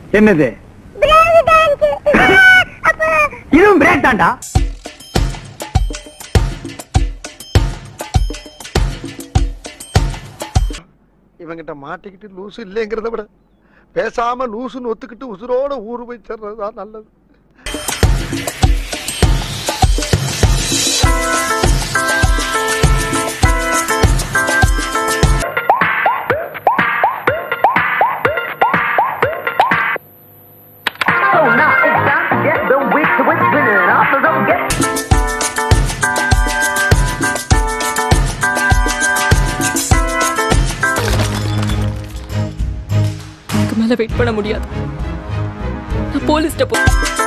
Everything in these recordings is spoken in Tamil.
என்னது இதுவும் பிரேக் தான்டா இவங்கிட்ட மாட்டிக்கிட்டு லூசு இல்லைங்கிறத விட பேசாம லூசுன்னு ஒத்துக்கிட்டு உசுரோட ஊரு போய் சேர்றதுதான் நல்லது இதுக்கு மேல வெயிட் பண்ண முடியாது நான் போலீஸ்ட்ட போ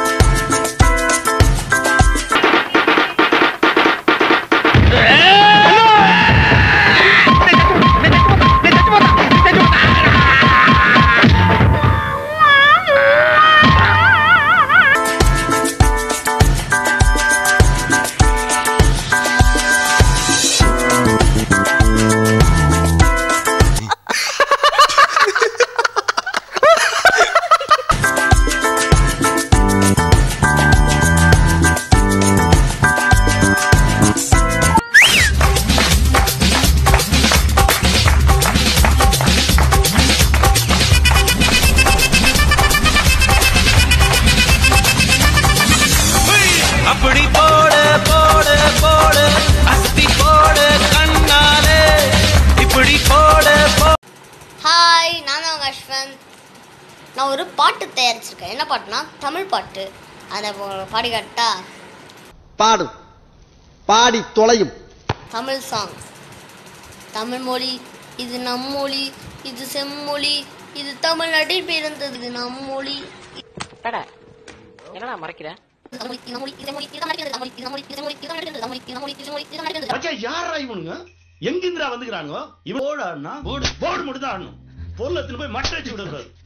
அப்படி போடு போடு போடு அஸ்தி போடு கண்ணாலே இப்படி போடு போ ஹாய் நான் தான் உங்கள் அஸ்வந்த் நான் ஒரு பாட்டு தயாரிச்சிருக்கேன் என்ன பாட்டுனா தமிழ் பாட்டு அதை உங்களுக்கு பாடி காட்டா பாடு பாடி தொலையும் தமிழ் சாங் தமிழ் மொழி இது நம் மொழி இது செம்மொழி இது தமிழ்நாட்டில் பிறந்தது இது நம் மொழி என்னடா மறைக்கிற தமிழ், இது நம் மொழி, இது மொழி, இது தமிழ்நாட்டில் தமிழ், இது மொழி, இது மொழி, இது தமிழ்நாட்டில் தமிழ், இது மொழி, இது மொழி, இது தமிழ்நாட்டில் மச்சா யாரா இவனுங்க எங்கிந்திரா வந்துக்கிறானுங்க இவன் போடு ஆடணும் போடு போடு மட்டும் தான் ஆடணும் பொருள் எடுத்துன்னு போய் மட்டை வச்சு விடக்கூடாது